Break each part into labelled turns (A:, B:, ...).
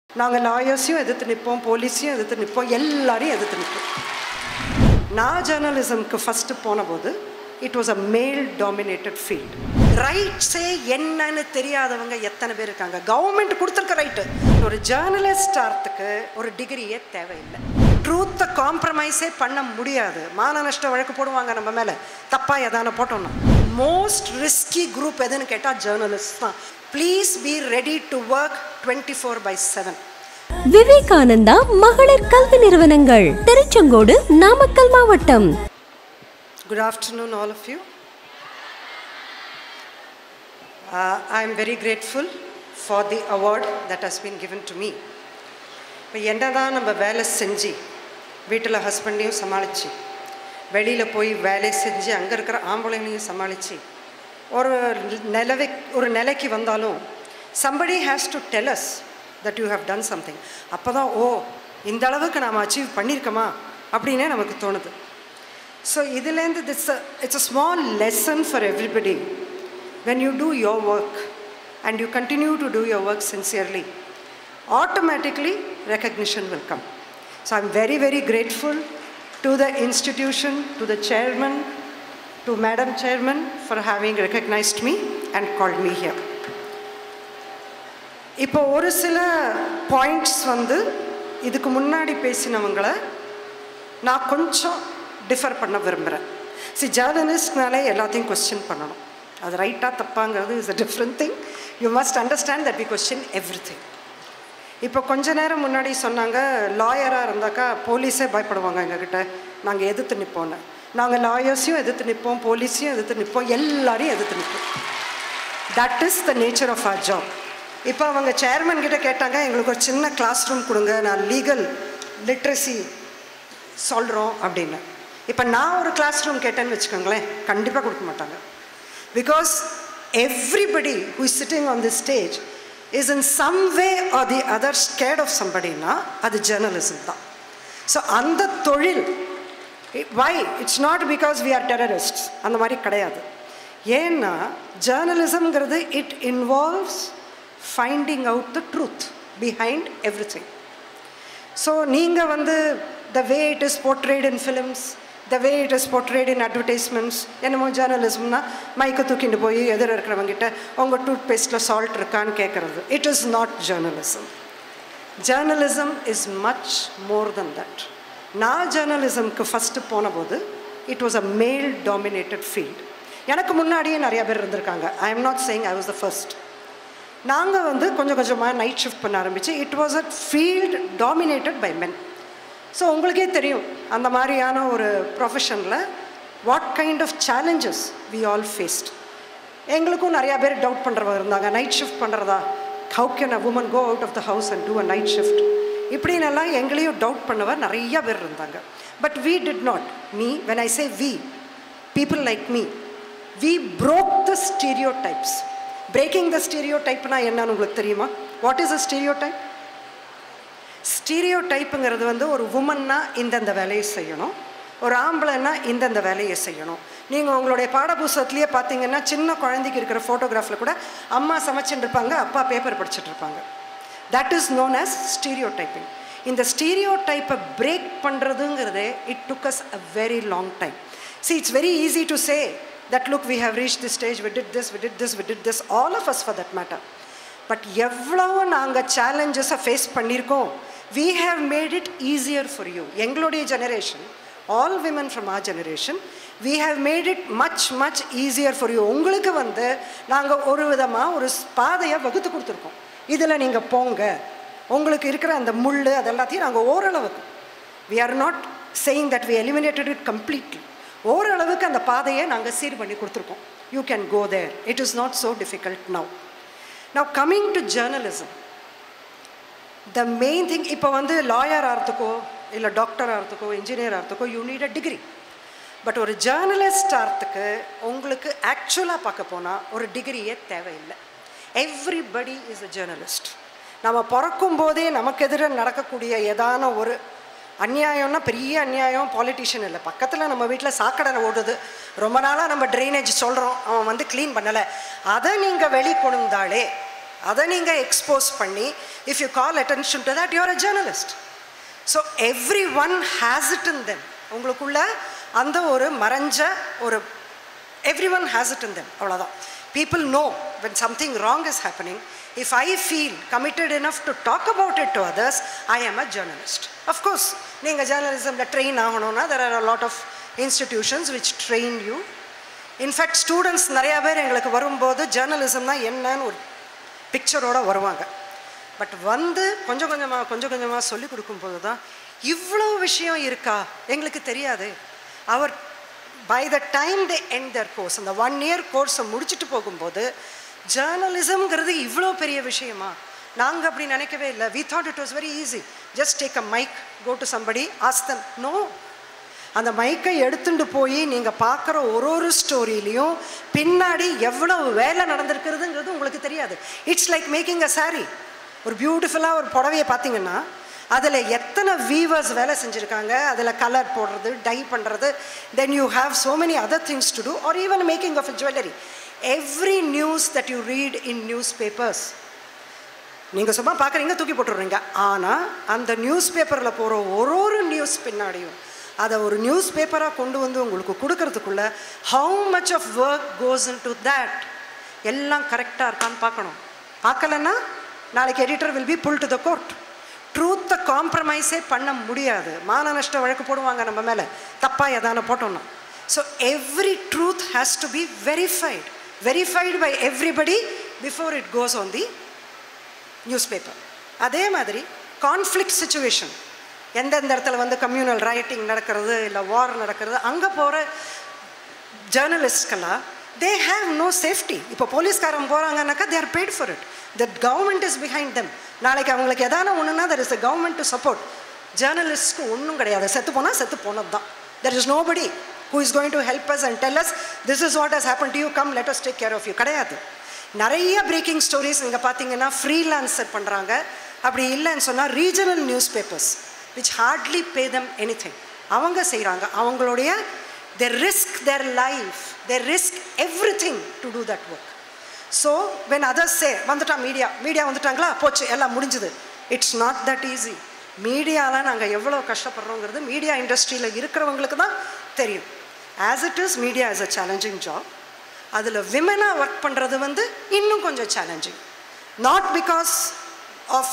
A: நாங்கள் லாயர்ஸையும் எதிர்த்து நிற்போம் போலீஸையும் எதிர்த்து நிற்போம் எல்லாரையும் எதிர்த்து நிற்போம் நான் ஜேர்னலிசம்க்கு ஃபஸ்ட்டு போனபோது it was a male dominated field ரைட்ஸே என்னன்னு தெரியாதவங்க எத்தனை பேர் இருக்காங்க கவர்மெண்ட் கொடுத்துருக்க ரைட்டு ஒரு ஜேர்னலிஸ்ட் ஆகிறதுக்கு ஒரு டிகிரியே தேவையில்லை ட்ரூத்தை காம்ப்ரமைஸே பண்ண முடியாது மான நஷ்ட வழக்கு போடுவாங்க நம்ம மேலே தப்பாக எதான போட்டோம்னா மோஸ்ட் ரிஸ்கி குரூப் எதுன்னு கேட்டால் ஜேர்னலிஸ்ட் தான் please be ready to work twenty four by seven
B: Vivekananda மகளிர் கல்வி நிறுவனங்கள் திருச்செங்கோடு நாமக்கல் மாவட்டம்
A: Good afternoon, all of you. Uh, I am very grateful for the award that has been given to me. இப்போ என்னதான் நம்ம வேலை செஞ்சு வீட்டில் ஹஸ்பண்டையும் சமாளித்து வெளியில் போய் வேலை செஞ்சு அங்கே இருக்கிற ஆம்பளைங்களையும் சமாளித்து ஒரு நிலவை ஒரு நிலைக்கு வந்தாலும் somebody has to tell us that you have done something அப்போ தான் ஓ இந்த அளவுக்கு நாம் அச்சீவ் பண்ணியிருக்கோமா அப்படின்னே நமக்கு தோணுது ஸோ இதுலேருந்து that's it's a small lesson for everybody when you do your work and you continue to do your work sincerely automatically recognition will come. So I'm very, very grateful to the institution, to the chairman, to Madam Chairman for having recognized me and called me here. இப்போ ஒரு சில points வந்து இதுக்கு முன்னாடி பேசினவங்களை நான் கொஞ்சம் differ பண்ண விரும்புகிறேன் சி ஜேர்னலிஸ்ட்னாலே எல்லாத்தையும் கொஸ்டின் பண்ணணும் அது ரைட்டாக தப்பாங்கிறது is a different thing you must understand that we question every thing இப்போ கொஞ்ச நேரம் முன்னாடி சொன்னாங்க லாயராக இருந்தாக்கா போலீஸே பயப்படுவாங்க எங்ககிட்ட நாங்கள் எதிர்த்து நிற்போன்னு நாங்கள் லாயர்ஸையும் எதிர்த்து நிற்போம் போலீஸையும் எதிர்த்து நிற்போம் எல்லாரையும் எதிர்த்து நிற்போம் that is the nature of our job இப்போ அவங்க சேர்மன் கிட்ட கேட்டாங்க எங்களுக்கு ஒரு சின்ன கிளாஸ் ரூம் கொடுங்க நான் லீகல் லிட்ரஸி சொல்கிறோம் அப்படின்னு இப்போ நான் ஒரு கிளாஸ் ரூம் கேட்டேன்னு வச்சுக்கோங்களேன் கண்டிப்பாக கொடுக்க மாட்டாங்க because everybody who is sitting on the stage is in some way or the other scared of சம்படினா அது ஜேர்னலிசம் தான் ஸோ அந்த தொழில் why it's not because we are terrorist அந்த மாதிரி கிடையாது ஏன்னா ஜேர்னலிசம்ங்கிறது it involves finding out the truth behind every thing so நீங்கள் வந்து the way it is portrayed in films the way it is portrayed in advertisements என்னமோ ஜேர்னலிசம்னா மைக்கை தூக்கிட்டு போய் எதிர இருக்கிறவங்கிட்ட உங்கள் டூத் பேஸ்ட்டில் சால்ட் இருக்கான்னு கேட்குறது it is not journalism journalism is much more than that நான் ஜேர்னலிசம்க்கு ஃபஸ்ட்டு போனபோது it was a male dominated field எனக்கு முன்னாடியே நிறையா பேர் இருந்திருக்காங்க I am not saying I was the first நாங்கள் வந்து கொஞ்சம் கொஞ்சமாக நைட் ஷிஃப்ட் பண்ண ஆரம்பித்து it was a field dominated by men so உங்களுக்கே தெரியும் அந்த மாதிரியான ஒரு ப்ரொஃபஷனில் what kind of challenges we all faced எங்களுக்கும் நிறையா பேர் டவுட் பண்ணுறவங்க இருந்தாங்க நைட் ஷிஃப்ட் பண்ணுறதா how can a woman go out of the house and do a night shift இப்படின்னெல்லாம் எங்களையும் டவுட் பண்ணவர் நிறைய பேர் இருந்தாங்க but we did not me when I say we people like me we broke the stereotypes breaking the ஸ்டீரியோ டைப்னா என்னன்னு உங்களுக்கு தெரியுமா what is a stereotype ஸ்டீரியோ டைப்புங்கிறது வந்து ஒரு உமன்னா இந்தந்த வேலையை செய்யணும் ஒரு ஆம்பளைன்னா இந்தந்த வேலையை செய்யணும் நீங்கள் உங்களுடைய பாடப்புஸ்தகத்துலேயே பார்த்தீங்கன்னா சின்ன குழந்தைக்கு இருக்கிற ஃபோட்டோகிராஃபில் கூட அம்மா சமைச்சுட்டு இருப்பாங்க அப்பா பேப்பர் படிச்சுட்டு இருப்பாங்க that is known as stereotyping இந்த ஸ்டீரியோ டைப்பை பிரேக் பண்ணுறதுங்கிறதே it took us a very long time see it's very easy to say that look we have reached this stage we did this we did this we did this all of us for that matter but எவ்வளவு நாங்கள் சேலஞ்சஸை face பண்ணியிருக்கோம் we have made it easier for you எங்களுடைய generation all women from our generation we have made it much much easier for you உங்களுக்கு வந்து நாங்கள் ஒரு விதமாக ஒரு பாதையை வகுத்து கொடுத்துருக்கோம் இதில் நீங்கள் போங்க உங்களுக்கு இருக்கிற அந்த முள் அதெல்லாத்தையும் நாங்கள் ஓரளவுக்கு we are not saying that we eliminated it completely ஓரளவுக்கு அந்த பாதையை நாங்கள் சீர் பண்ணி கொடுத்துருக்கோம் you can go there it is not so difficult now now coming to journalism the main thing இப்போ வந்து லாயர் ஆகிறதுக்கோ இல்லை டாக்டர் ஆகிறதுக்கோ இன்ஜினியர் ஆகிறதுக்கோ you need a degree but ஒரு ஜேர்னலிஸ்ட் ஆகிறதுக்கு உங்களுக்கு ஆக்சுவலாக பார்க்க போனால் ஒரு டிகிரியே தேவையில்லை எவ்ரிபடி இஸ் அ ஜேர்னலிஸ்ட் நம்ம பிறக்கும் போதே நமக்கு எதிராக நடக்கக்கூடிய ஏதான ஒரு அநியாயம்னா பெரிய அநியாயம் பாலிட்டிஷியன் இல்லை பக்கத்தில் நம்ம வீட்டில் சாக்கடை ஓடுது ரொம்ப நாளாக நம்ம ட்ரைனேஜ் சொல்கிறோம் அவன் வந்து க்ளீன் பண்ணலை அதை நீங்கள் வெளி கொண்டாலே அதை நீங்கள் எக்ஸ்போஸ் பண்ணி if you call attention to that you're a journalist so every one has it in them உங்களுக்குள்ள அந்த ஒரு மறைஞ்ச ஒரு every one has it in them அவ்வளோதான் people know when something wrong is happening if I feel committed enough to talk about it to others I am a journalist of course நீங்கள் ஜேர்னலிசமில் train ஆகணும்னா there are a lot of institutions which train you in fact students நிறையா பேர் எங்களுக்கு வரும்போது ஜேர்னலிசம்னா என்னன்னு ஒரு பிக்சரோட வருவாங்க பட் வந்து கொஞ்சம் கொஞ்சமாக கொஞ்சம் கொஞ்சமாக சொல்லி கொடுக்கும்போது தான் இவ்வளோ விஷயம் இருக்கா எங்களுக்கு தெரியாது அவர் by the time they end their course அந்த ஒன் இயர் கோர்ஸை முடிச்சுட்டு போகும்போது ஜேர்னலிசம்ங்கிறது இவ்வளோ பெரிய விஷயமா நாங்கள் அப்படி நினைக்கவே இல்லை we thought it was very easy just take a mike go to somebody ask them no அந்த மைக்கை எடுத்துட்டு போய் நீங்கள் பார்க்குற ஒரு ஒரு ஸ்டோரியிலையும் பின்னாடி எவ்வளவு வேலை நடந்திருக்கிறதுங்கிறது உங்களுக்கு தெரியாது it's like making a sari ஒரு பியூட்டிஃபுல்லாக ஒரு புடவையை பார்த்தீங்கன்னா அதில் எத்தனை வீவர்ஸ் வேலை செஞ்சுருக்காங்க அதில் கலர் போடுறது டை பண்ணுறது then you have so many other things to do or even making of jewellery every news that you read in newspapers நீங்கள் சும்மா பார்க்குறீங்க தூக்கி போட்டுடுறீங்க ஆனால் அந்த நியூஸ் பேப்பரில் போகிற ஒரு ஒரு நியூஸ் பின்னாடியும் அதை ஒரு நியூஸ் பேப்பராக கொண்டு வந்து உங்களுக்கு கொடுக்கறதுக்குள்ள how much of work goes into that எல்லாம் கரெக்டாக இருக்கான்னு பார்க்கணும் பார்க்கலன்னா நாளைக்கு editor will be pull to the court ட்ரூத்தை காம்ப்ரமைஸே பண்ண முடியாது மான நஷ்ட வழக்கு போடுவாங்க நம்ம மேலே தப்பாக எதான போட்டோம்னா so every truth has to be verified verified by everybody before it goes on the newspaper அதே மாதிரி கான்ஃப்ளிக்ட் சுச்சுவேஷன் எந்தெந்த இடத்துல வந்து கம்யூனல் ரைட்டிங் நடக்கிறது இல்லை வார் நடக்கிறது அங்கே போகிற ஜேர்னலிஸ்ட்கெல்லாம் தே ஹேவ் நோ சேஃப்டி இப்போ போலீஸ்காரன் போகிறாங்கன்னாக்கா they are paid for it that government is behind them நாளைக்கு அவங்களுக்கு எதான ஒன்றுனா there is the government to support ஜேர்னலிஸ்ட்க்கு ஒன்றும் கிடையாது செத்து போனால் செத்து போனது தான் there is nobody who is going to help us and tell us this is what has happen to you come let us take care of you கிடையாது நிறைய பிரேக்கிங் ஸ்டோரிஸ் நீங்கள் பார்த்தீங்கன்னா ஃப்ரீலான்சர் பண்ணுறாங்க அப்படி இல்லைன்னு சொன்னால் regional newspapers which hardly pay them any thing அவங்க செய்கிறாங்க அவங்களுடைய they risk their life they risk every thing to do that work so when others say வந்துட்டான் மீடியா மீடியா வந்துட்டாங்களா போச்சு எல்லாம் முடிஞ்சுது இட்ஸ் நாட் தட் ஈஸி மீடியாவில் நாங்கள் எவ்வளோ கஷ்டப்படுறோங்கிறது மீடியா இண்டஸ்ட்ரியில் இருக்கிறவங்களுக்கு தான் தெரியும் as it is media is a challenging job அதில் விமனாக ஒர்க் பண்ணுறது வந்து இன்னும் கொஞ்சம் challenging not because of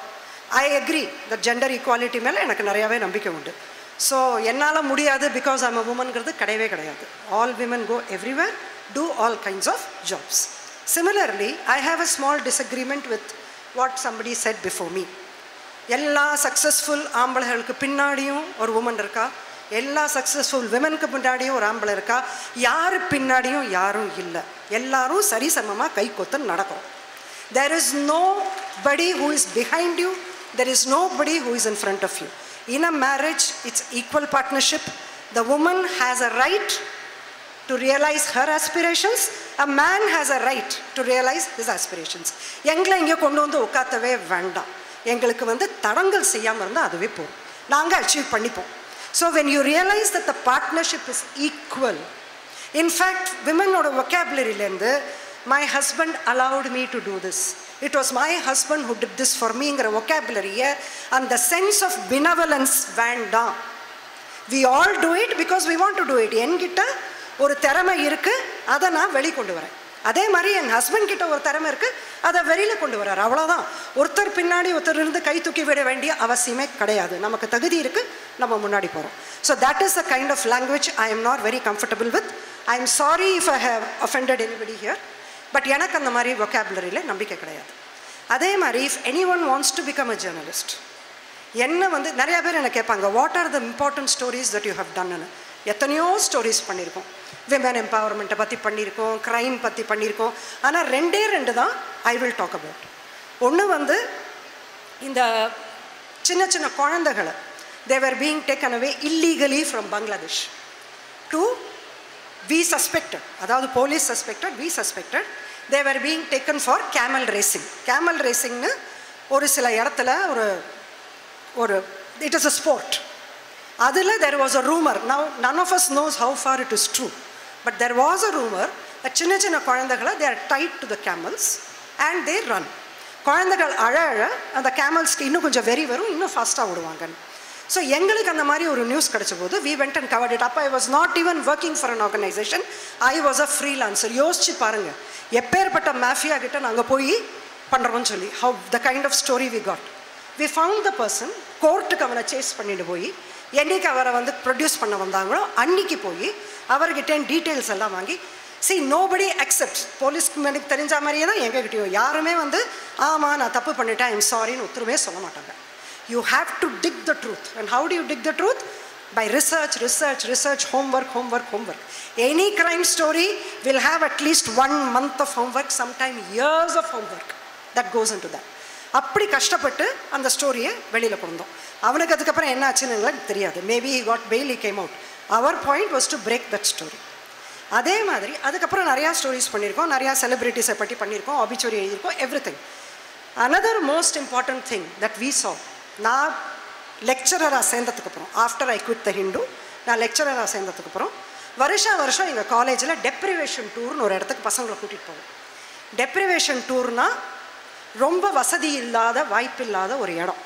A: I agree the gender equality மேலே எனக்கு நிறையாவே நம்பிக்கை உண்டு ஸோ என்னால் முடியாது பிகாஸ் ஐம் அ உமன்கிறது கிடையவே கிடையாது all women go everywhere do all kinds of jobs similarly I have a small disagreement with what somebody said before me எல்லா சக்ஸஸ்ஃபுல் ஆம்பளைகளுக்கு பின்னாடியும் ஒரு உமன் இருக்கா எல்லா சக்ஸஸ்ஃபுல் விமனுக்கு பின்னாடியும் ஒரு ஆம்பளை இருக்கா யார் பின்னாடியும் யாரும் இல்லை எல்லாரும் சரிசமமாக கை கொத்து நடக்கும் there is nobody who is behind you there is nobody who is in front of you in a marriage it's equal partnership the woman has a right to realize her aspirations a man has a right to realize his aspirations எங்களை இங்கே கொண்டு வந்து உட்காத்தவே வேண்டாம் எங்களுக்கு வந்து தடங்கள் செய்யாமல் இருந்தால் அதுவே போதும் நாங்கள் அச்சீவ் பண்ணிப்போம் so when you realise that the partnership is equal in fact விமனோட ஒக்காபுலரியிலேருந்து my husband allowed me to do this it was my husband who did this for மீங்கிற ஒக்காபுலரியை அந்த சென்ஸ் ஆஃப் பினவலன்ஸ் வேண்டாம் we all do it because we want to do it என்கிட்ட ஒரு திறமை இருக்குது அதை நான் வெளி கொண்டு வரேன் அதே மாதிரி என் ஹஸ்பண்ட் கிட்ட ஒரு திறமை இருக்குது அதை வெளியில் கொண்டு வரார் அவ்வளோதான் ஒருத்தர் பின்னாடி ஒருத்தர் இருந்து கை தூக்கி விட வேண்டிய அவசியமே கிடையாது நமக்கு தகுதி இருக்குது நம்ம முன்னாடி போகிறோம் so that is the kind of language I am not very comfortable with I am sorry if I have offended anybody here but எனக்கு அந்த மாதிரி ஒக்காபுலரியில் நம்பிக்கை கிடையாது அதே மாதிரி if any one wants to become a journalist என்ன வந்து நிறைய பேர் என்ன கேட்பாங்க what are the important stories that you have டன்னு எத்தனையோ ஸ்டோரிஸ் பண்ணியிருக்கோம் விமன் எம்பவர்மெண்ட்டை பற்றி பண்ணியிருக்கோம் க்ரைம் பற்றி பண்ணியிருக்கோம் ஆனால் ரெண்டே ரெண்டு தான் ஐ வில் டாக் அபவுட் ஒன்று வந்து இந்த சின்ன சின்ன குழந்தைகளை they were being taken away illegally from Bangladesh to we suspected அதாவது police suspected we suspected they were being taken for camel racing camel ரேசிங்னு ஒரு சில இடத்துல ஒரு ஒரு இட் இஸ் அ ஸ்போர்ட் அதில் there was a rumour now none of us knows how far it is true but there was a rumour சின்ன சின்ன குழந்தைகளை they're tied to the camels and they run குழந்தைகள் அழ அழ அந்த கேமல்ஸ்க்கு இன்னும் கொஞ்சம் வெறி வரும் இன்னும் ஃபாஸ்ட்டாக ஓடுவாங்க ஸோ எங்களுக்கு அந்த மாதிரி ஒரு நியூஸ் கிடைச்ச போது we went and covered it அப்போ I was not even working for an organisation I was a freelancer யோசிச்சு பாருங்க எப்பேற்பட்ட மாஃபியா கிட்ட நாங்கள் போய் பண்ணுறோம்னு சொல்லி how the kind of story we got we found the person கோர்ட்டுக்கு அவனை சேஸ் பண்ணிட்டு போய் என்னைக்கு அவரை வந்து ப்ரொடியூஸ் பண்ண வந்தாங்களோ அன்னைக்கு போய் அவர்கிட்ட டீட்டெயில்ஸ் எல்லாம் வாங்கி சி நோபடி அக்செப்ட் போலீஸ்க்கு எனக்கு தெரிஞ்ச மாதிரியே தான் எங்ககிட்டயும் யாருமே வந்து ஆமாம் நான் தப்பு பண்ணிட்டேன் ஐம் சாரின்னு ஒத்துருமே சொல்ல மாட்டாங்க you have to dig the truth and how do you dig the truth by research, research, research, homework, homework, homework. Any crime story will have at least one month of homework, sometime years of homework that goes into that. அப்படி கஷ்டப்பட்டு அந்த ஸ்டோரியை வெளியில் கொண்டோம் அவனுக்கு அதுக்கப்புறம் என்ன ஆச்சுன்னு எங்களுக்கு தெரியாது maybe he got bail he came out அவர் point was to break that story அதே மாதிரி அதுக்கப்புறம் நிறையா ஸ்டோரிஸ் பண்ணியிருக்கோம் நிறையா செலிப்ரிட்டிஸை பற்றி பண்ணியிருக்கோம் ஆபிச்சுரி எழுதியிருக்கோம் everything another most important thing that we saw நான் லெக்சரராக சேர்ந்ததுக்கப்புறம் after I quit the Hindu நான் லெக்சரராக சேர்ந்ததுக்கப்புறம் வருஷா வருஷம் எங்கள் காலேஜில் டெப்ரிவேஷன் டூர்னு ஒரு இடத்துக்கு பசங்களை கூட்டிகிட்டு போவோம் டெப்ரிவேஷன் டூர்னால் ரொம்ப வசதி இல்லாத வாய்ப்பில்லாத ஒரு இடம்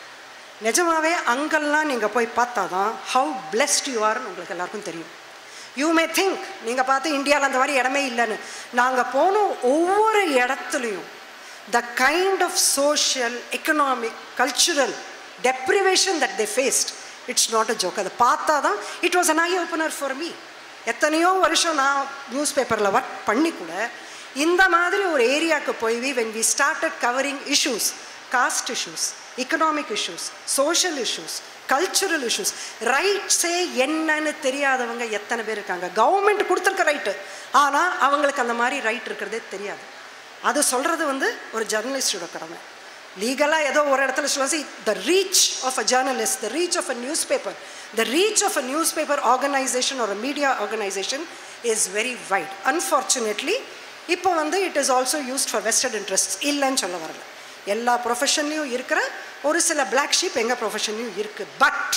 A: நிஜமாவே அங்கெல்லாம் நீங்கள் போய் பார்த்தா தான் ஹவு பிளெஸ்ட் யூ ஆர்னு உங்களுக்கு எல்லாருக்கும் தெரியும் யூ மே திங்க் நீங்கள் பார்த்து இந்தியாவில் அந்த மாதிரி இடமே இல்லைன்னு நாங்கள் போனோம் ஒவ்வொரு இடத்துலையும் the kind of social economic cultural deprivation that they faced it's not a joke அதை பார்த்தா தான் it was an eye opener for me எத்தனையோ வருஷம் நான் நியூஸ் பேப்பரில் ஒர்க் பண்ணி கூட இந்த மாதிரி ஒரு ஏரியாவுக்கு போய் when we started covering issues caste issues economic issues social issues cultural issues ரைட்ஸே என்னன்னு தெரியாதவங்க எத்தனை பேர் இருக்காங்க கவர்மெண்ட் கொடுத்துருக்க ரைட்டு ஆனால் அவங்களுக்கு அந்த மாதிரி ரைட் இருக்கிறதே தெரியாது அது சொல்கிறது வந்து ஒரு ஜர்னலிஸ்டோட கடமை லீகலாக ஏதோ ஒரு இடத்துல சொல்லுவாங்க the reach of a journalist the reach of a newspaper the reach of a newspaper organisation ஒரு media organisation is very wide unfortunately இப்போ வந்து it is also used for vested interest இல்லைன்னு சொல்ல வரல எல்லா ப்ரொஃபஷன்லையும் இருக்கிற ஒரு சில பிளாக் ஷீப் எங்கள் ப்ரொஃபஷன்லையும் இருக்குது but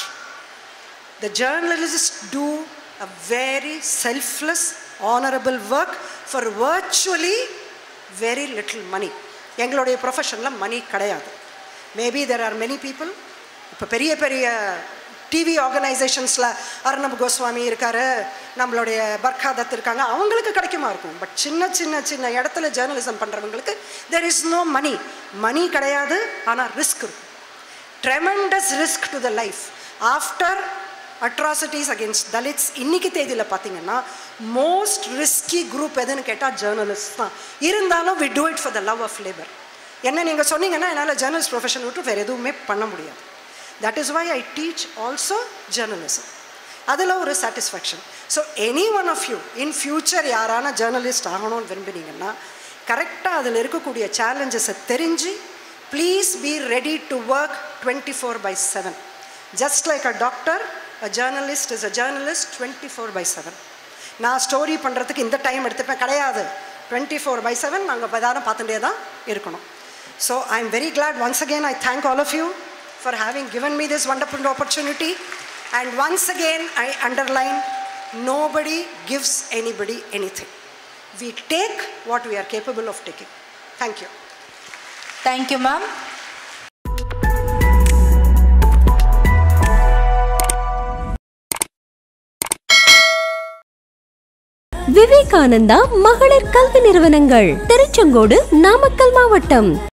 A: the journalist do a very selfless honourable work for virtually very little money எங்களுடைய ப்ரொஃபஷனில் மணி கிடையாது maybe there are many people இப்போ பெரிய பெரிய டிவி ஆர்கனைசேஷன்ஸில் அர்ணப் கோஸ்வாமி இருக்கார் நம்மளுடைய பர்கா தத் இருக்காங்க அவங்களுக்கு கிடைக்குமா இருக்கும் பட் சின்ன சின்ன சின்ன இடத்துல ஜேர்னலிசம் பண்ணுறவங்களுக்கு there is no money money கிடையாது ஆனால் ரிஸ்க் இருக்கும் tremendous risk to the life after atrocities against Dalits இன்னைக்கு தேதியில் பார்த்தீங்கன்னா மோஸ்ட் ரிஸ்கி குரூப் எதுன்னு கேட்டால் ஜேர்னலிஸ்ட் தான் இருந்தாலும் we do it for the love of labour என்ன நீங்கள் சொன்னீங்கன்னா என்னால் ஜேர்னலிஸ்ட் ப்ரொஃபஷன் விட்டு வேறு எதுவுமே பண்ண முடியாது that is why I teach also journalism அதில் ஒரு satisfaction so any one of you in future யாரான ஜேர்னலிஸ்ட் ஆகணும்னு விரும்பினீங்கன்னா கரெக்டாக அதில் இருக்கக்கூடிய சேலஞ்சஸை தெரிஞ்சு please be ready to work twenty four by seven just like a doctor a journalist is a journalist twenty four by seven நான் story பண்ணுறதுக்கு இந்த டைம் எடுத்துப்பேன் கிடையாது டுவெண்ட்டி ஃபோர் பை செவன் நாங்கள் பதாரம் பார்த்துட்டே தான் இருக்கணும் so I am very glad once again I thank all of you for having given me this wonderful opportunity. And once again, I underline nobody gives anybody anything. We take what we are capable of taking. Thank you.
C: Thank you, ma'am.
B: Vivekananda மகளிர் கல்வி நிறுவனங்கள் திருச்செங்கோடு நாமக்கல் மாவட்டம்